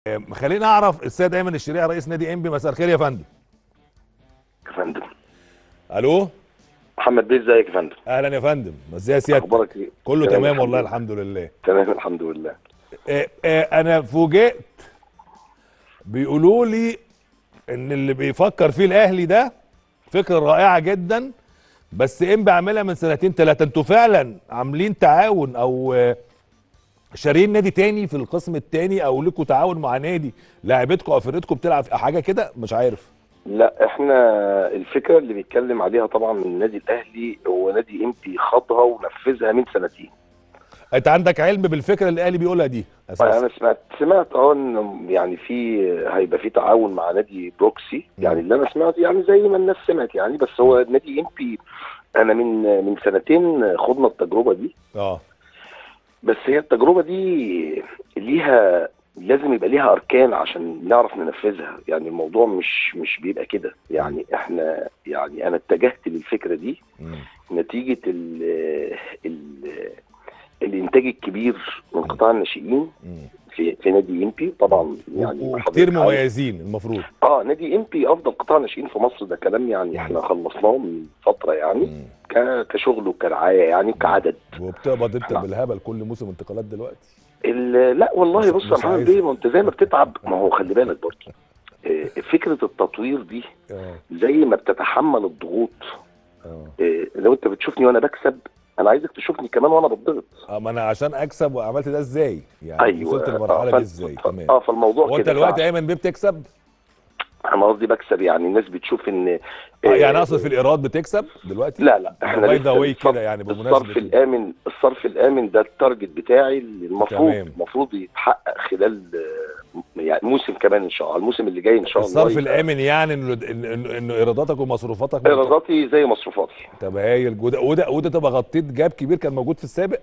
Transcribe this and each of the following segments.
خلينا اعرف السيد ايمن الشريعه رئيس نادي انبي مساء الخير يا فندم يا فندم الو محمد بيه ازيك يا فندم اهلا يا فندم ازي يا سيادتك اخبارك ايه كله تمام تمام الحمد والله لله. الحمد لله تمام الحمد لله آه، آه، انا فوجئت بيقولوا لي ان اللي بيفكر فيه الاهلي ده فكره رائعه جدا بس انبي عاملها من سنتين ثلاثه انتوا فعلا عاملين تعاون او آه، شارين نادي تاني في القسم التاني او لكم تعاون مع نادي لاعبتكم او فرقتكم بتلعب حاجه كده مش عارف لا احنا الفكره اللي بيتكلم عليها طبعا من النادي الاهلي هو نادي امتي خاضها ونفذها من سنتين انت عندك علم بالفكره اللي الاهلي بيقولها دي اساسا انا سمعت سمعت اه ان يعني في هيبقى في تعاون مع نادي بروكسي يعني اللي انا سمعت يعني زي ما الناس سمعت يعني بس هو نادي امبي انا من من سنتين خضنا التجربه دي اه بس هي التجربه دي ليها لازم يبقى ليها اركان عشان نعرف ننفذها يعني الموضوع مش مش بيبقى كده يعني احنا يعني انا اتجهت للفكره دي مم. نتيجه ال ال الانتاج الكبير من قطاع الناشئين مم. في في نادي امبي طبعا يعني وكتير حضرتك عارف. مميزين المفروض اه نادي امبي افضل قطاع ناشئين في مصر ده كلام يعني احنا خلصناه من فتره يعني مم. ك- كشغل وكرعايه يعني كعدد وبتقبض انت نعم. بالهبل كل موسم انتقالات دلوقتي ال- لا والله مش- بص يا مش محمد عايز. بيه ما انت زي ما بتتعب ما هو خلي بالك برضه آه، فكره التطوير دي اه زي ما بتتحمل الضغوط اه آه، لو انت بتشوفني وانا بكسب انا عايزك تشوفني كمان وانا بتضغط اه ما انا عشان اكسب وعملت ده ازاي يعني ايوه وصلت للمرحله آه، دي ف- ازاي ف- تمام اه فالموضوع هو انت كده دلوقتي فع- ايمن بيه بتكسب انا قصدي بكسب يعني الناس بتشوف ان آه يعني اقصد في الايراد بتكسب دلوقتي لا لا احنا باي ذا لسه واي الصرف- كده يعني الصرف بمناسبه الامن الصرف الامن ده التارجت بتاعي اللي المفروض تمام. المفروض يتحقق خلال آه، يعني موسم كمان ان شاء الله الموسم اللي جاي ان شاء الله الصرف يبقى الامن يعني انه انه إنه- انه ايراداتك ومصروفاتك منطقة. ايراداتي زي مصروفاتي طب هايل وده وده وده تبقى غطيت جاب كبير كان موجود في السابق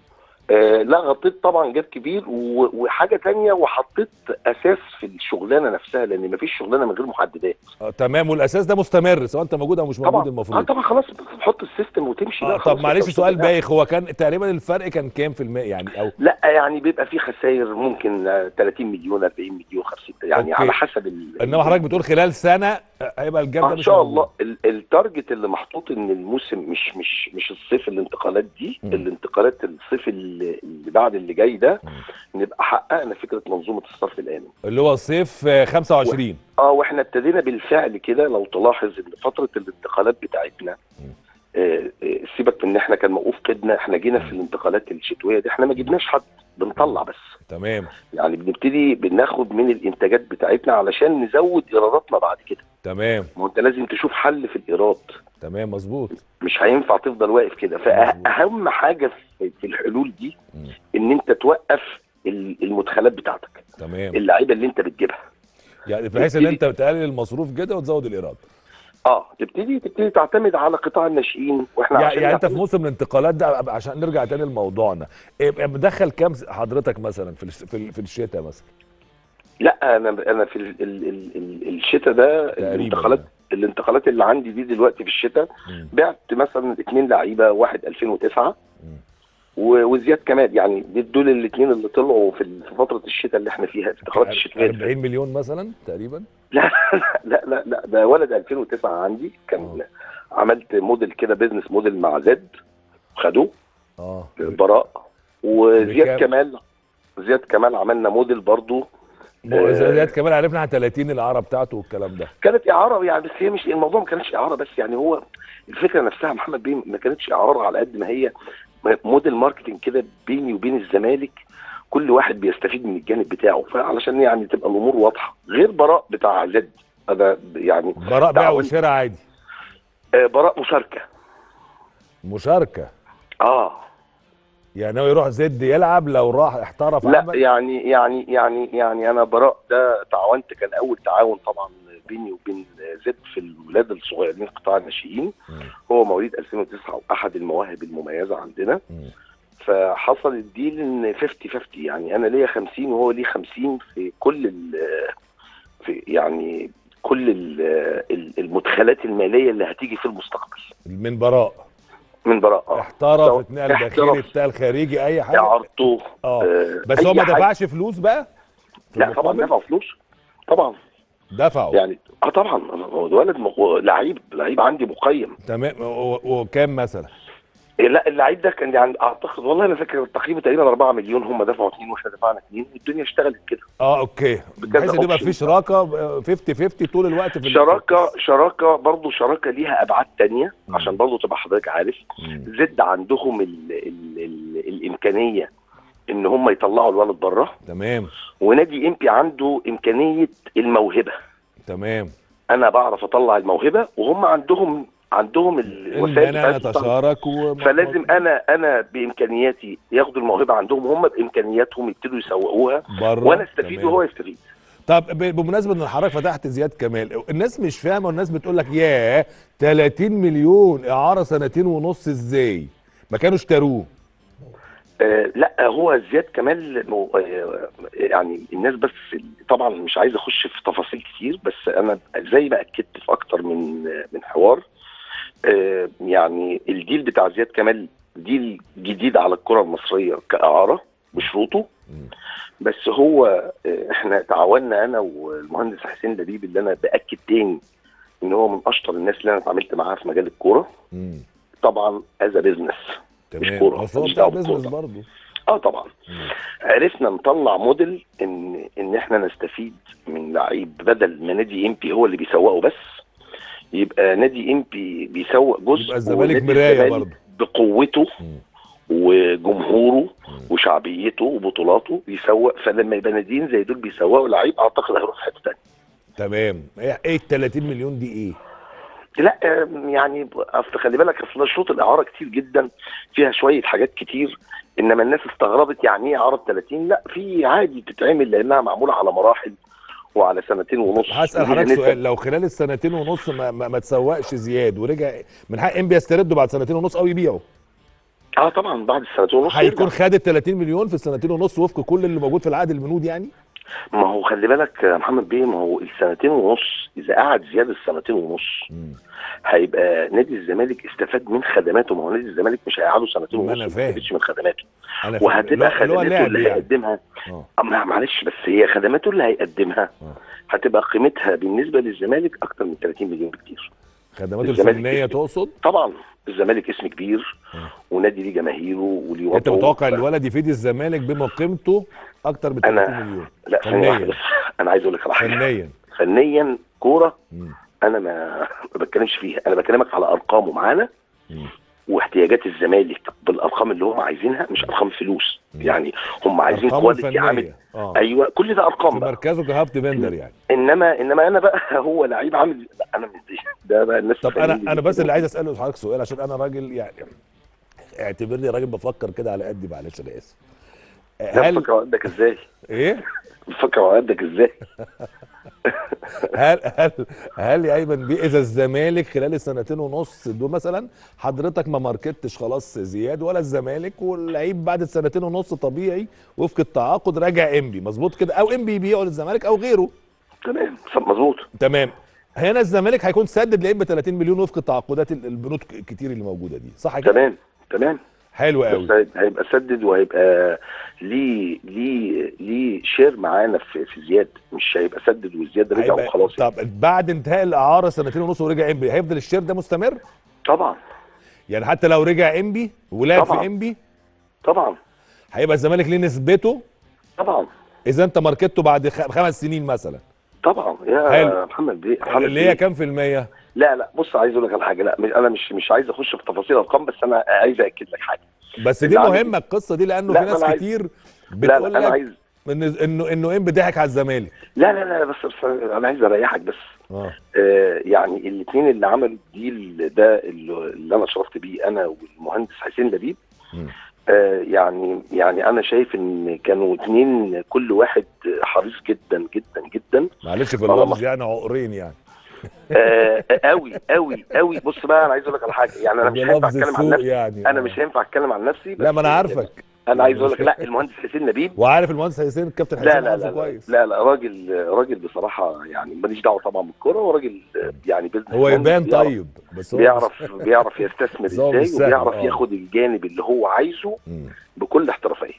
آه لا غطيت طبعا جاب كبير و- وحاجه تانية وحطيت اساس في الشغلانه نفسها لان مفيش شغلانه من غير محددات آه تمام والاساس ده مستمر سواء انت موجود او مش موجود طبعا اه المفروض طبعا خلاص بتحط السيستم وتمشي آه بقى طب خلاص معلش أنت سؤال مش- بايخ هو كان تقريبا الفرق كان كام في المية يعني او لا يعني بيبقى في خسائر ممكن آه، 30 مليون 40 مليون 50 يعني أوكي. على حسب ال- انما حضرتك بتقول خلال سنه آه، هيبقى الجاب آه ده ان مش شاء موجود. الله ال- التارجت اللي محطوط ان الموسم مش مش مش الصيف الانتقالات دي مم. الانتقالات الصيف اللي اللي بعد اللي جاي ده مم. نبقى حققنا فكره منظومه الصرف الامن اللي هو صيف آه، 25 اه واحنا ابتدينا بالفعل كده لو تلاحظ ان فتره الانتقالات بتاعتنا مم. آه، آه، سيبك من ان احنا كان موقوف قيدنا احنا جينا في الانتقالات الشتويه دي احنا ما جبناش حد بنطلع بس تمام يعني بنبتدي بناخد من الانتاجات بتاعتنا علشان نزود ايراداتنا بعد كده تمام ما هو انت لازم تشوف حل في الايراد تمام مظبوط مش هينفع تفضل واقف كده مظبوط. فاهم حاجه في في الحلول دي مم. ان انت توقف ال- المدخلات بتاعتك تمام اللعيبه اللي انت بتجيبها يعني بحيث ان انت بتقلل المصروف كده وتزود الايراد اه تبتدي تبتدي تعتمد على قطاع الناشئين واحنا يعني, عشان يعني انت في نعتمد- موسم الانتقالات ده عشان نرجع تاني لموضوعنا إيه، مدخل كام حضرتك مثلا في الس- في ال- في الشتاء مثلا لا انا انا في ال ال ال ال الشتاء ده تقريبا الانتقالات الانتقالات اللي عندي دي دلوقتي في الشتاء مم. بعت مثلا اثنين لعيبه واحد 2009 مم. و- وزياد كمال يعني دي- دول الاثنين اللي طلعوا في ال- في فتره الشتاء اللي احنا فيها الانتقالات الشتويه 40 مليون مثلا تقريبا لا لا لا لا ده ولد 2009 عندي كان عملت موديل كده بيزنس موديل مع زد خدوه اه براء وزياد بكام؟ كمال زياد كمال عملنا موديل برضو مو- زياد كمان عرفنا على 30 الاعاره بتاعته والكلام ده كانت اعاره يعني بس هي مش الموضوع ما كانتش اعاره بس يعني هو الفكره نفسها محمد بيه ما كانتش اعاره على قد ما هي موديل ماركتنج كده بيني وبين الزمالك كل واحد بيستفيد من الجانب بتاعه فعلشان يعني تبقى الامور واضحه غير براء بتاع زد هذا يعني براء بيع تعاون. وشراء عادي آه، براء مشاركه مشاركه اه يعني هو يروح زد يلعب لو راح احترف لا عمل يعني يعني يعني يعني انا براء ده تعاونت كان اول تعاون طبعا بيني وبين زد في الولاد الصغيرين قطاع الناشئين مم. هو مواليد 2009 واحد المواهب المميزه عندنا مم. فحصل الديل ان 50 50 يعني انا ليا 50 وهو ليه 50 في كل ال في يعني كل ال- ال- المدخلات الماليه اللي هتيجي في المستقبل من براء من براء اه احترف سواء اتنقل داخلي احترف. اتنقل خارجي اي حاجه اعارته اه آه، بس أي هو ما حاجة. دفعش فلوس بقى في لا طبعا المقابل دفعوا فلوس طبعا دفعوا يعني اه طبعا هو الولد م- لعيب لعيب عندي مقيم تمام و- وكام مثلا إيه لا اللعيب ده كان يعني اعتقد والله انا فاكر تقريبا تقريبا 4 مليون هم دفعوا 2 واحنا دفعنا 2 والدنيا اشتغلت كده اه اوكي بكذا بحيث ان يبقى option. في شراكه 50 50 طول الوقت في شراكه شراكه برضه شراكه ليها ابعاد تانية مم. عشان برضه تبقى حضرتك عارف مم. زد عندهم ال ال ال الامكانيه ان هم يطلعوا الولد بره تمام ونادي امبي عنده امكانيه الموهبه تمام انا بعرف اطلع الموهبه وهم عندهم عندهم الوسائل اننا بتاعتهم. نتشارك و... فلازم انا انا بامكانياتي ياخدوا الموهبه عندهم هم بامكانياتهم يبتدوا يسوقوها بره وانا استفيد تمام. وهو يستفيد طب ب- بمناسبه ان حضرتك فتحت زياد كمال الناس مش فاهمه والناس بتقول لك ياه 30 مليون اعاره سنتين ونص ازاي ما كانوا اشتروه آه لا هو زياد كمال مو- آه يعني الناس بس طبعا مش عايز اخش في تفاصيل كتير بس انا زي ما اكدت في اكتر من آه من حوار آه يعني الديل بتاع زياد كمال ديل جديد على الكره المصريه كاعاره بشروطه مم. بس هو آه، احنا تعاوننا انا والمهندس حسين لبيب اللي انا باكد تاني ان هو من اشطر الناس اللي انا اتعاملت معاها في مجال الكوره مم. طبعا از بزنس تمام كورة. بس هو مش بتاع دعوة بيزنس بالكورة. برضه اه طبعا مم. عرفنا نطلع موديل ان ان احنا نستفيد من لعيب بدل ما نادي امبي هو اللي بيسوقه بس يبقى نادي امبي بيسوق جزء يبقى الزمالك ونادي مراية الزمالك برضه. بقوته مم. وجمهوره وشعبيته وبطولاته يسوق فلما يبقى ناديين زي دول بيسوقوا لعيب اعتقد هيروح في حته ثانيه تمام ايه إيه ال 30 مليون دي ايه؟ لا آم، يعني اصل خلي بالك اصل شروط الاعاره كتير جدا فيها شويه حاجات كتير انما الناس استغربت يعني ايه اعاره 30 لا في عادي بتتعمل لانها معموله على مراحل وعلى سنتين ونص هسال وليها حضرتك نسب. سؤال لو خلال السنتين ونص ما, ما, ما تسوقش زياد ورجع من حق ام يسترده بعد سنتين ونص او يبيعه اه طبعا بعد السنتين ونص هيكون يرجع. خد ال 30 مليون في السنتين ونص وفق كل اللي موجود في العقد البنود يعني ما هو خلي بالك يا محمد بيه ما هو السنتين ونص اذا قعد زياده السنتين ونص مم. هيبقى نادي الزمالك استفاد من خدماته ما هو نادي الزمالك مش هيقعدوا سنتين ما ونص أنا ما فاهم. استفادش من خدماته انا فاهم. وهتبقى اللي هو- اللي هو خدماته لعب اللي يعني. هيقدمها اه أما معلش بس هي خدماته اللي هيقدمها آه. هتبقى قيمتها بالنسبه للزمالك اكتر من 30 مليون بكتير خدماته الزمالك الفنيه كسب. تقصد طبعا الزمالك اسم كبير آه. ونادي ليه جماهيره وليه انت وضعه. متوقع الولد يفيد الزمالك بما قيمته اكتر من 30 أنا- مليون لا ثانيه واحده فنيا بس انا عايز اقول لك على حاجه فنيا فنيا كوره مم. انا ما ما بتكلمش فيها انا بكلمك على ارقامه معانا مم. واحتياجات الزمالك بالارقام اللي هم عايزينها مش ارقام فلوس مم. يعني هم عايزين أرقامه كواليتي عامل الفنيه اه ايوه كل ده في ارقام بقى مركزه كهاف ديفندر يعني انما انما انا بقى هو لعيب عامل لا انا مش دي ده بقى الناس طب انا الفنيين انا بس كده. اللي عايز اساله حضرتك سؤال عشان انا راجل يعني اعتبرني راجل بفكر كده على قدي معلش انا اسف لا هل بفكر قدك ازاي ايه بفكر قدك ازاي هل هل هل يا ايمن بيه اذا الزمالك خلال السنتين ونص دول مثلا حضرتك ما ماركتش خلاص زياد ولا الزمالك واللعيب بعد السنتين ونص طبيعي وفق التعاقد راجع انبي مظبوط كده او انبي يبيعه للزمالك او غيره تمام مظبوط تمام هنا الزمالك هيكون سدد لعيب ب 30 مليون وفق التعاقدات ال- البنود ك- كتير اللي موجوده دي صح كده تمام تمام حلو قوي بس هيبقى- هيبقى سدد وهيبقى ليه ليه ليه شير معانا في في زياد مش هيبقى سدد وزياد رجع هيبقى- وخلاص طب بعد انتهاء الاعاره سنتين ونص ورجع انبي هيفضل الشير ده مستمر طبعا يعني حتى لو رجع انبي ولعب طبعا. في انبي طبعا هيبقى الزمالك ليه نسبته طبعا اذا انت ماركته بعد خ- خمس سنين مثلا طبعا يا حلو. محمد بيه محمد اللي هي بيه. كام في المية لا لا بص عايز اقول لك على حاجه لا مش- انا مش مش عايز اخش في تفاصيل ارقام بس انا عايز اكد لك حاجه بس دي اللي عندي- مهمة القصة دي لانه لا، في ما ناس أنا عايز- كتير لا بتقول لا انا لك عايز إن- انه انه انبي ضحك على الزمالك لا لا لا بس, بس انا عايز اريحك بس اه آه يعني الاثنين اللي عملوا الديل ده اللي, اللي انا شرفت بيه انا والمهندس حسين لبيب مم. آه يعني يعني انا شايف ان كانوا اثنين كل واحد حريص جدا جدا جدا معلش في والله اللفظ يعني عقرين يعني آه قوي قوي قوي بص بقى انا عايز اقول لك على حاجه يعني انا مش هينفع بلفظ اتكلم عن السوق نفسي يعني انا آه. مش هينفع اتكلم عن نفسي بس لا ما انا عارفك انا عايز اقول لك لا المهندس حسين لبيب وعارف المهندس حسين الكابتن حسين لا لا عارفه لا, لا كويس لا لا راجل راجل بصراحه يعني ماليش دعوه طبعا بالكوره وراجل يعني بيزنس هو مان يبان بيعرف- طيب بس هو بيعرف بيعرف يستثمر بس هو مش ازاي سهل، وبيعرف آه. ياخد الجانب اللي هو عايزه مم. بكل احترافيه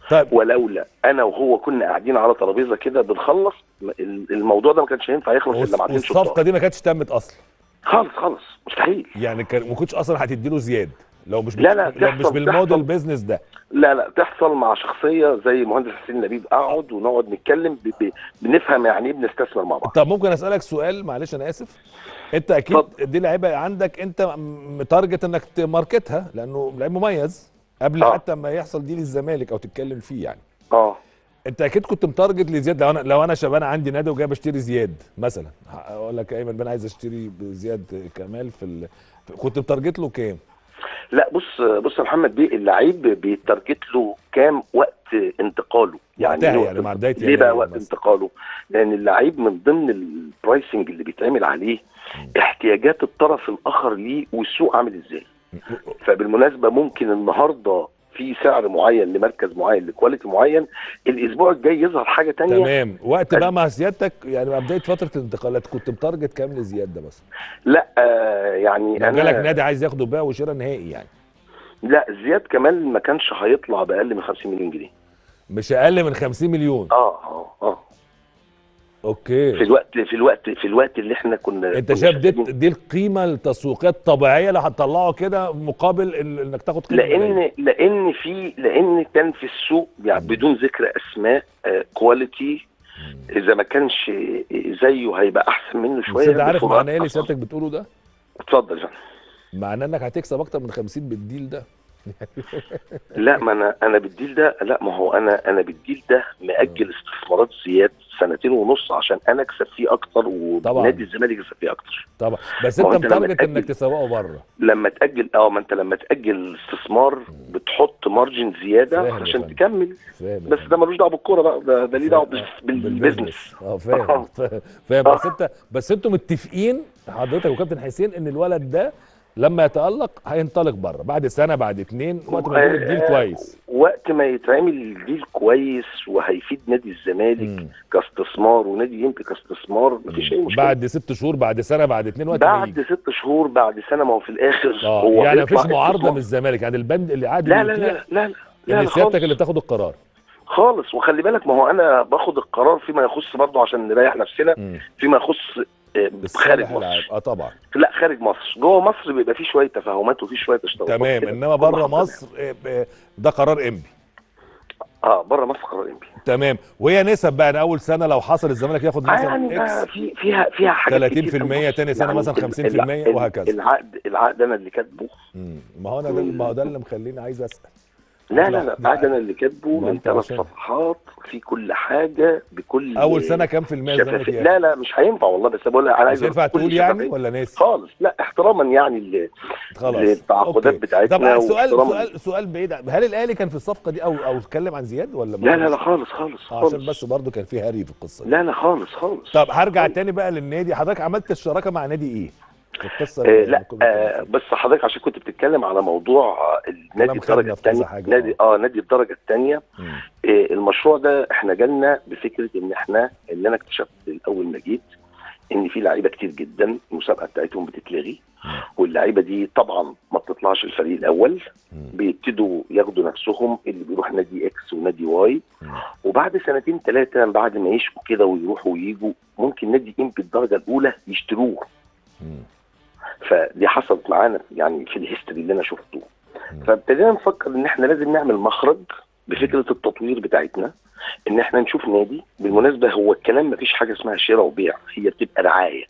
طيب ولولا انا وهو كنا قاعدين على ترابيزه كده بنخلص م- الموضوع ده ما كانش هينفع يخلص الا والص- بعدين والصفقه شطار دي ما كانتش تمت اصلا خالص خالص مستحيل يعني كان ما كنتش اصلا هتدي له زياد لو مش لا، لا، لو مش تحصل- بالموديل تحصل. بيزنس ده لا لا تحصل مع شخصيه زي مهندس حسين لبيب اقعد ونقعد نتكلم ب... ب... بنفهم يعني ايه بنستثمر مع بعض طب ممكن اسالك سؤال معلش انا اسف انت اكيد اتفضل. دي لعيبه عندك انت م- متارجت انك تماركتها لانه لعيب مميز قبل آه. حتى ما يحصل دي للزمالك او تتكلم فيه يعني اه انت اكيد كنت متارجت لزياد لو انا لو انا شباب عندي نادي وجاي بشتري زياد مثلا اقول لك يا ايمن بن عايز اشتري زياد كمال في ال... كنت متارجت له كام؟ لا بص بص يا محمد بيه اللعيب بيتارجت له كام وقت انتقاله وقتها له- يعني مع بداية ليه بقى يناير وقت مثلا. انتقاله لان اللعيب من ضمن البرايسنج اللي بيتعمل عليه احتياجات الطرف الاخر ليه والسوق عامل ازاي فبالمناسبه ممكن النهارده في سعر معين لمركز معين لكواليتي معين الاسبوع الجاي يظهر حاجه تانية تمام وقت بقى مع سيادتك يعني مع بدايه فتره الانتقالات كنت متارجت كام لزياد ده مثلا؟ لا آه يعني لو جالك انا نادي عايز ياخده بيع وشراء نهائي يعني لا زياد كمال ما كانش هيطلع باقل من 50 مليون جنيه مش اقل من 50 مليون اه اه اه في اوكي الوقت في الوقت في الوقت اللي احنا كنا انت كنا شايف دي شايفين- دي القيمه التسويقيه الطبيعيه اللي هتطلعه كده مقابل ال- انك تاخد قيمه قليلة. لان لان في لان كان في السوق يعني بدون ذكر اسماء آه كواليتي اذا ما كانش زيه هيبقى احسن منه بس شويه انت عارف بفروقات معناه ايه اللي أصغر. سيادتك بتقوله ده؟ اتفضل يا فندم. معناه انك هتكسب اكتر من 50 بالديل ده لا ما انا انا بالديل ده لا ما هو انا انا بالديل ده مأجل استثمارات زياد سنتين ونص عشان انا اكسب فيه اكتر طبعاً. ونادي الزمالك يكسب فيه اكتر طبعا بس ما هو انت انت لما متارجت تأجل- انك تسوقه بره لما تاجل اه ما انت لما تاجل الاستثمار بتحط مارجن زياده فاهم يا عشان فندم. تكمل فاهم بس ده ملوش دعوه بالكوره بقى ده, ده ليه دعوه آه، بال- بالبيزنس اه فاهم فاهم بس انت بس انتوا متفقين حضرتك وكابتن حسين ان الولد ده لما يتالق هينطلق بره بعد سنه بعد اتنين وقت ما يكون الديل آه، كويس وقت ما يتعمل الديل كويس وهيفيد نادي الزمالك مم. كاستثمار ونادي يمكن كاستثمار مفيش اي مشكله بعد ست شهور بعد سنه بعد اتنين وقت ما يجي بعد ست شهور بعد سنه ما هو في الاخر اه هو يعني بيطلع مفيش معارضه استثمار. من الزمالك يعني البند اللي قاعد لا لا يطيع لا لا لا لا, ان لا سيادتك خالص اللي تاخد القرار خالص وخلي بالك ما هو انا باخد القرار فيما يخص برضه عشان نريح نفسنا مم. فيما يخص آه، خارج بالصالح العام مصر اه طبعا لا خارج مصر جوه مصر بيبقى فيه شويه تفاهمات وفيه شويه اشتراطات تمام كده. انما كل بره حاجة. مصر آه، آه، ده قرار انبي اه بره مصر قرار انبي تمام وهي نسب بقى يعني اول سنه لو حصل الزمالك ياخد آه مثلا يعني اكس آه في فيها فيها حاجات 30% كتير أوي. تاني سنة مثلا ال- 50% الع- وهكذا. العقد العقد انا اللي كاتبه مم. ما هو انا ده ما هو ده اللي مخليني عايز اسال لا لا لا العقد انا اللي كاتبه ما من أنت ثلاث عشان- صفحات في كل حاجه بكل اول سنه كام في المية الزمالك شفافية. ياخد؟ لا لا مش هينفع والله بس بقول لك انا مش عايز ينفع كل تقول يعني شفافية. ولا ناسي خالص لا احتراما يعني ل- خلاص للتعاقدات أوكي. بتاعتنا طب سؤال واحتراما- سؤال سؤال بعيد هل الاهلي كان في الصفقه دي او او اتكلم عن زياد ولا ما لا لا كانش؟ لا خالص خالص آه، خالص عشان بس برضو كان في هري في القصه دي لا لا خالص خالص طب هرجع تاني بقى للنادي حضرتك عملت الشراكه مع نادي ايه؟ في القصه آه اللي لا كنا آه بنتكلم بس حضرتك عشان كنت بتتكلم على موضوع آه، النادي خدنا الدرجه في كذا الثانيه حاجة، نادي اه نادي الدرجه الثانيه فيه. مم. آه المشروع ده احنا جالنا بفكره ان احنا اللي انا اكتشفت الاول ما جيت ان في لعيبه كتير جدا المسابقه بتاعتهم بتتلغي واللعيبه دي طبعا ما بتطلعش الفريق الاول مم. بيبتدوا ياخدوا نفسهم اللي بيروح نادي اكس ونادي واي مم. وبعد سنتين ثلاثه بعد ما يشكوا كده ويروحوا ويجوا ممكن نادي ام الدرجه الاولى يشتروه مم. فدي حصلت معانا يعني في الهيستوري اللي انا شفته مم. فابتدينا نفكر ان احنا لازم نعمل مخرج بفكره التطوير بتاعتنا ان احنا نشوف نادي بالمناسبه هو الكلام ما فيش حاجه اسمها شراء وبيع هي بتبقى رعايه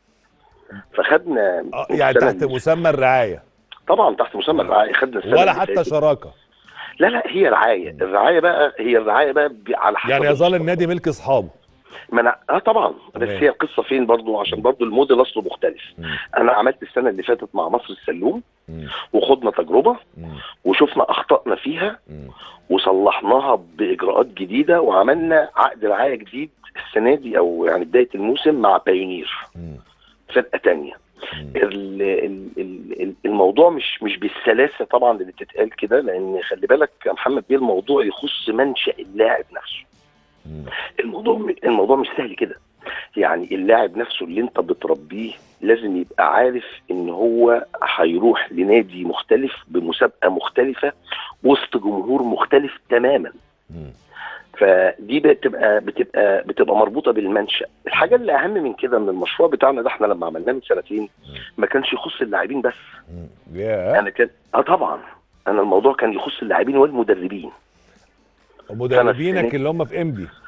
فخدنا اه يعني السنة تحت اللي- مسمى الرعايه طبعا تحت مسمى الرعايه خدنا السنه ولا اللي حتى فاتت. شراكه لا لا هي رعايه الرعايه بقى هي الرعايه بقى ب- على حسب يعني يظل المستوى. النادي ملك اصحابه ما انا اه طبعا بس تمام. هي القصه فين برضو عشان برضو الموديل اصله مختلف مم. انا عملت السنه اللي فاتت مع مصر السلوم مم. وخدنا تجربه مم. وشفنا اخطائنا فيها مم. وصلحناها باجراءات جديده وعملنا عقد رعايه جديد السنه دي او يعني بدايه الموسم مع بايونير مم. فرقه تانية مم. ال- ال- ال- ال- الموضوع مش مش بالسلاسه طبعا اللي بتتقال كده لان خلي بالك يا محمد بيه الموضوع يخص منشا اللاعب نفسه مم. الموضوع الموضوع مش سهل كده يعني اللاعب نفسه اللي انت بتربيه لازم يبقى عارف ان هو هيروح لنادي مختلف بمسابقه مختلفه وسط جمهور مختلف تماما مم. فدي بتبقى بتبقى بتبقى مربوطه بالمنشا الحاجه اللي اهم من كده ان المشروع بتاعنا ده احنا لما عملناه من سنتين ما كانش يخص اللاعبين بس مم. يا انا كان اه طبعا انا الموضوع كان يخص اللاعبين والمدربين ومدربينك سنين. اللي هم في انبي